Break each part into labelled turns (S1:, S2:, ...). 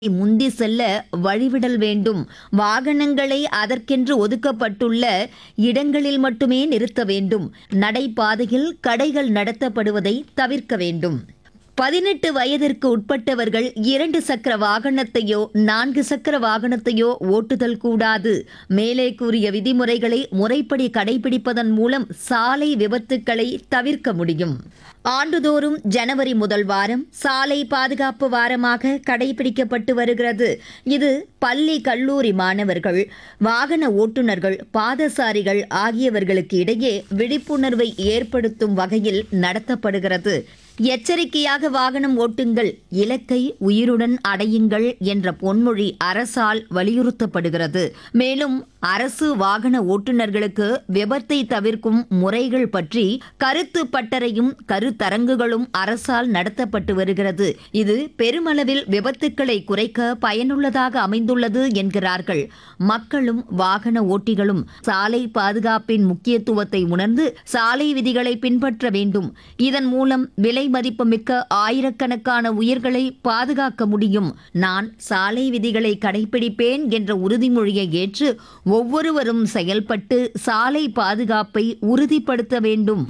S1: முந்தி செல்ல வழிவிடல் வேண்டும் வாகனங்களை அதற்கென்று ஒதுக்கப்பட்டுள்ள இடங்களில் மட்டுமே நிறுத்த வேண்டும் நடைபாதையில் கடைகள் நடத்தப்படுவதை தவிர்க்க வேண்டும் பதினெட்டு வயதிற்கு உட்பட்டவர்கள் இரண்டு சக்கர வாகனத்தையோ நான்கு சக்கர வாகனத்தையோ ஓட்டுதல் கூடாது மேலே கூறிய விதிமுறைகளை முறைப்படி கடைபிடிப்பதன் மூலம் சாலை விபத்துக்களை தவிர்க்க முடியும் ஆண்டுதோறும் ஜனவரி முதல் வாரம் சாலை பாதுகாப்பு வாரமாக கடைபிடிக்கப்பட்டு வருகிறது இது பள்ளி கல்லூரி மாணவர்கள் வாகன ஓட்டுநர்கள் பாதசாரிகள் ஆகியவர்களுக்கு இடையே விழிப்புணர்வை ஏற்படுத்தும் வகையில் நடத்தப்படுகிறது எச்சரிக்கையாக வாகனம் ஓட்டுங்கள் இலக்கை உயிருடன் அடையுங்கள் என்ற பொன்மொழி அரசால் வலியுறுத்தப்படுகிறது மேலும் அரசு வாகன ஓட்டுநர்களுக்கு விபத்தை தவிர்க்கும் முறைகள் பற்றி கருத்து பட்டறையும் கருத்தரங்குகளும் அரசால் நடத்தப்பட்டு வருகிறது இது பெருமளவில் விபத்துக்களை குறைக்க பயனுள்ளதாக அமைந்துள்ளது என்கிறார்கள் மக்களும் வாகன ஓட்டிகளும் சாலை பாதுகாப்பின் முக்கியத்துவத்தை உணர்ந்து சாலை விதிகளை பின்பற்ற வேண்டும் இதன் மூலம் விலை மதிப்புமிக்க ஆயிரக்கணக்கான உயிர்களை பாதுகாக்க முடியும் நான் சாலை விதிகளை கடைபிடிப்பேன் என்ற உறுதிமொழியை ஏற்று ஒவ்வொருவரும் செயல்பட்டு சாலை பாதுகாப்பை உறுதிப்படுத்த வேண்டும்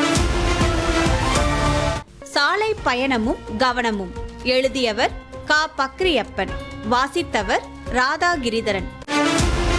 S2: சாலை பயணமும் கவனமும் எழுதியவர் கா பக்ரியப்பன் வாசித்தவர் ராதா கிரிதரன்